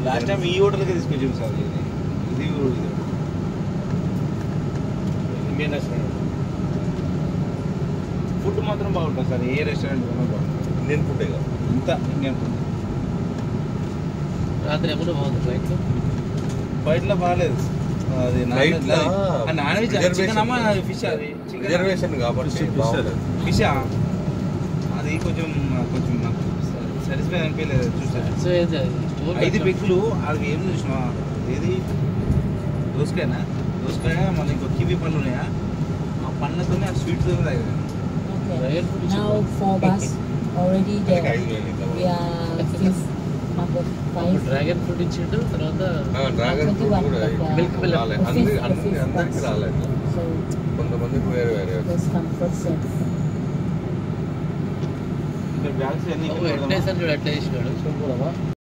Last time ఈ హోటల్కి తీసుకొచ్చాము సార్ ఇది ఇది ఇది ఇండియన్ రెస్టారెంట్ ఫుడ్ మాత్రం బాగుంటుంది సార్ ఏ రెస్టారెంట్ కూడా బాగుంటుంది ఇండియన్ ఫుడ్ కదా ఇంత ఇండియన్ ఫుడ్ రాత్రి ఎప్పుడు బాగుంది ఫ్లైట్లో బయటలో బాగాలేదు అది Flight లో నాన్ వెజ్ reservation. చికెన్ అమ్మా అది ఫిష్ అది చికెన్ రిజర్వేషన్ కాబట్టి బాగుంటుంది ఫిషా అది కొంచెం కొంచెం నాకు సాటిస్ఫై అనిపించలేదు చూసాను సో ఏది అది స్టోర్ ఐదు పెగ్గులు అది ఏం చూసినా ఏది దోసకాయనా దోసకాయ మళ్ళీ ఇంకో కివి పండ్లు ఉన్నాయా ఆ పండ్లతోనే ఆ స్వీట్ తో తాగాను Okay. Royal food is Now good. four bus already అందుకే there. ఐదు వేలు ఇంకా. We are fifth, number five. Dragon fruit ఇచ్చిండు తర్వాత ఆ, డ్రాగన్ ఫ్రూట్ కూడా Milk milk. రాలేదు అన్ని అన్ని అందరికి రాలేదు So కొంతమందికి వేరే వేరే first come first serve. ఇంకా బ్యాగ్స్ అన్ని వెంకటేశ్వర చూడు ఎట్లా చేసినాడు